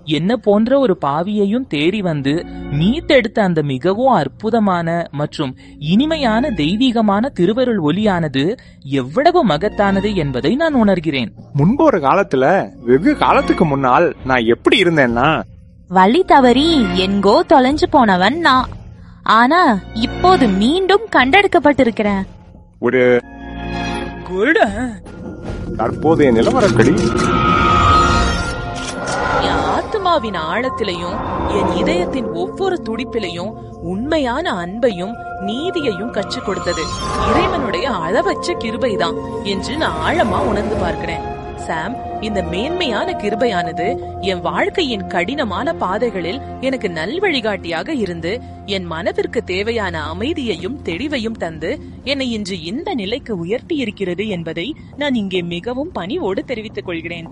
என்ன போன்ற ஒரு பாவியையும் தேடி வந்து மீட்டெடுத்த அந்த மிகவும் அற்புதமான மற்றும் இனிமையான தெய்வீகமான திருவருள் ஒலியானது எவ்வளவு மகத்தானது என்பதை நான் உணர்கிறேன் முன்பு ஒரு காலத்துல வெகு காலத்துக்கு முன்னால் நான் எப்படி இருந்தேன்னா வழி தவறி எங்கோ தொலைஞ்சு போனவன் நான் ஆனா இப்போது மீண்டும் கண்டெடுக்கப்பட்டிருக்கிறேன் ஒரு குருட தற்போதைய நிலவரப்படி என் ஆத்மாவின் ஆழத்திலையும் என் இதயத்தின் ஒவ்வொரு துடிப்பிலையும் உண்மையான அன்பையும் நீதியையும் கற்றுக் கொடுத்தது இறைவனுடைய அளவற்ற கிருபைதான் என்று நான் ஆழமா உணர்ந்து பார்க்கிறேன் சாம் இந்த மேன்மையான கிருபையானது என் வாழ்க்கையின் கடினமான பாதைகளில் எனக்கு நல்வழிகாட்டியாக இருந்து என் மனதிற்கு தேவையான அமைதியையும் தெளிவையும் தந்து என்னை இன்று இந்த நிலைக்கு உயர்த்தி இருக்கிறது என்பதை நான் இங்கே மிகவும் பணிவோடு தெரிவித்துக் கொள்கிறேன்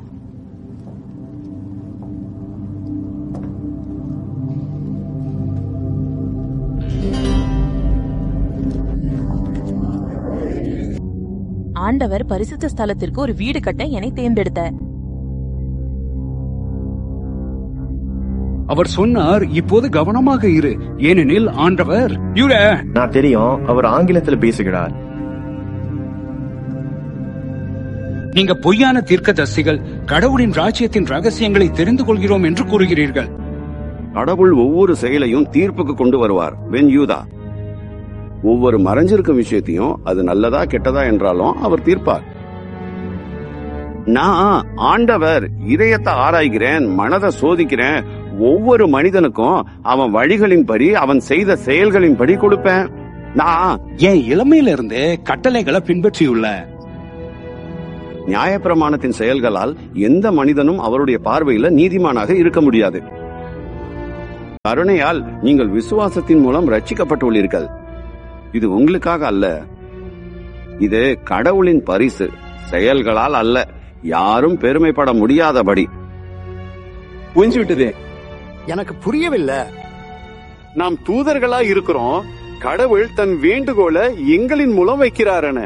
ஆண்டவர் பரிசுத்த ஸ்தலத்திற்கு ஒரு வீடு கட்ட என்னை தேர்ந்தெடுத்தார் அவர் சொன்னார் இப்போது கவனமாக இரு ஏனெனில் ஆண்டவர் யூட நான் தெரியும் அவர் ஆங்கிலத்துல பேசுகிறார் நீங்க பொய்யான தீர்க்கதரிசிகள் கடவுளின் ராஜ்யத்தின் ரகசியங்களை தெரிந்து கொள்கிறோம் என்று கூறுகிறீர்கள் கடவுள் ஒவ்வொரு செயலையும் தீர்ப்புக்கு கொண்டு வருவார் வென் யூதா ஒவ்வொரு மறைஞ்சிருக்கும் விஷயத்தையும் அது நல்லதா கெட்டதா என்றாலும் அவர் தீர்ப்பார் நான் ஆண்டவர் இதயத்தை ஆராய்கிறேன் மனதை சோதிக்கிறேன் ஒவ்வொரு மனிதனுக்கும் அவன் வழிகளின்படி அவன் செய்த செயல்களின்படி கொடுப்பேன் நான் என் இளமையில இருந்தே கட்டளைகளை பின்பற்றியுள்ள நியாயப்பிரமாணத்தின் செயல்களால் எந்த மனிதனும் அவருடைய பார்வையில நீதிமானாக இருக்க முடியாது கருணையால் நீங்கள் விசுவாசத்தின் மூலம் ரட்சிக்கப்பட்டுள்ளீர்கள் இது உங்களுக்காக அல்ல இது கடவுளின் பரிசு செயல்களால் அல்ல யாரும் பெருமைப்பட முடியாதபடி புரிஞ்சு விட்டது எனக்கு புரியவில்லை நாம் தூதர்களா இருக்கிறோம் கடவுள் தன் வேண்டுகோளை எங்களின் மூலம் வைக்கிறாரன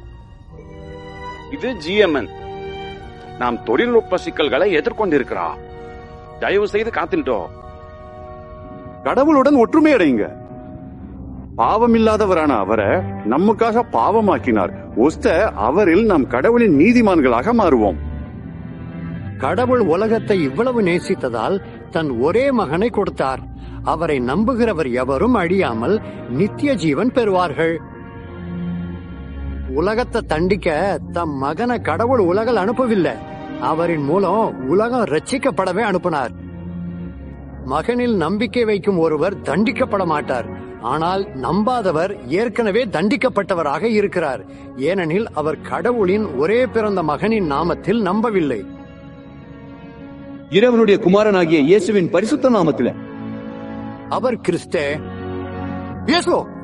இது ஜிஎம்என் நாம் தொழில்நுட்ப சிக்கல்களை எதிர்கொண்டிருக்கிறோம் தயவு செய்து காத்துட்டோம் கடவுளுடன் ஒற்றுமை அடையுங்க பாவமில்லாதவரான அவரை நமக்காக பாவமாக்கினார் ஒஸ்த அவரில் நாம் கடவுளின் நீதிமான்களாக மாறுவோம் கடவுள் உலகத்தை இவ்வளவு நேசித்ததால் தன் ஒரே மகனை கொடுத்தார் அவரை நம்புகிறவர் எவரும் அழியாமல் நித்திய ஜீவன் பெறுவார்கள் உலகத்தை தண்டிக்க தம் மகனை கடவுள் உலகில் அனுப்பவில்லை அவரின் மூலம் உலகம் ரட்சிக்கப்படவே அனுப்பினார் மகனில் நம்பிக்கை வைக்கும் ஒருவர் தண்டிக்கப்பட மாட்டார் ஆனால் நம்பாதவர் ஏற்கனவே தண்டிக்கப்பட்டவராக இருக்கிறார் ஏனெனில் அவர் கடவுளின் ஒரே பிறந்த மகனின் நாமத்தில் நம்பவில்லை இறைவனுடைய குமாரனாகிய இயேசுவின் பரிசுத்த நாமத்தில அவர் கிறிஸ்தே இயேசு